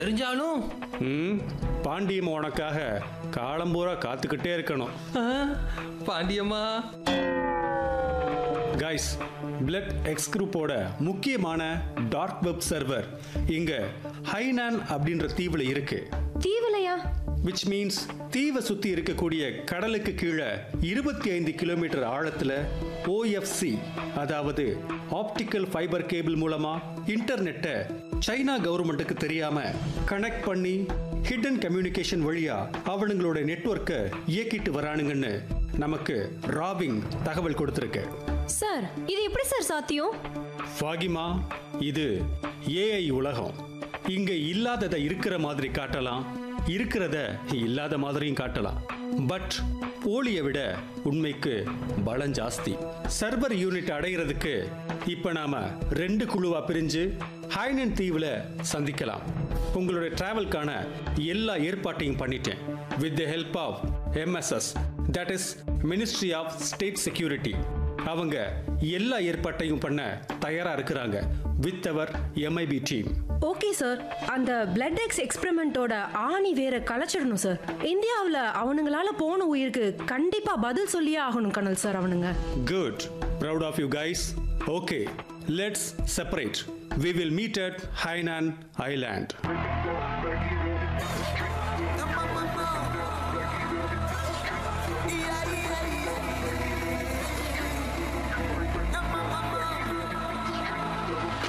தெரிஞ்சாலும் ம் பாண்டியம் உனக்காக காலம்பூரா காத்துக்கிட்டே இருக்கணும் ஆ, பாண்டியம்மா கைஸ் பிளட் எக்ஸ் குரூப்போட முக்கியமான டார்க் வெப் சர்வர் இங்க ஹைனான் அப்படின்ற தீவுல இருக்கு தீவிலையா விச் மீன்ஸ் தீவை சுத்தி இருக்கக்கூடிய கடலுக்கு கீழே இருபத்தி ஐந்து கிலோமீட்டர் ஆழத்துல ஓஎஃப்சி அதாவது ஆப்டிக்கல் ஃபைபர் கேபிள் மூலமா இன்டர்நெட்டை சைனா கவர்மெண்ட்டுக்கு தெரியாம கனெக்ட் பண்ணி ஹிடன் கம்யூனிகேஷன் வழியா அவனுங்களோட நெட்வொர்க்கை இயக்கிட்டு வரானுங்கன்னு நமக்கு ராபிங் தகவல் கொடுத்துருக்கு சார் இது எப்படி சார் சாத்தியம் ஃபாகிமா இது ஏஐ உலகம் இங்க இல்லாததை இருக்கிற மாதிரி காட்டலாம் இருக்கிறத இல்லாத மாதிரியும் காட்டலாம் பட் போலியை விட உண்மைக்கு பலம் ஜாஸ்தி சர்வர் யூனிட் அடைகிறதுக்கு இப்ப நாம ரெண்டு குழுவா பிரிஞ்சு ஹைனன் தீவுல சந்திக்கலாம் உங்களுடைய டிராவல்கான எல்லா ஏற்பாட்டையும் பண்ணிட்டேன் with the help of MSS that is ministry of state security அவங்க எல்லா ஏற்பாட்டையும் பண்ண தயாரா இருக்கிறாங்க with our MIB team okay sir அந்த பிளட் எக்ஸ் எக்ஸ்பெரிமெண்ட்டோட ஆணி வேற கலைச்சிடணும் சார் இந்தியாவில் அவனுங்களால போன உயிருக்கு கண்டிப்பா பதில் சொல்லியே ஆகணும் கனல் சார் அவனுங்க good proud of you guys okay let's separate we will meet at Hainan island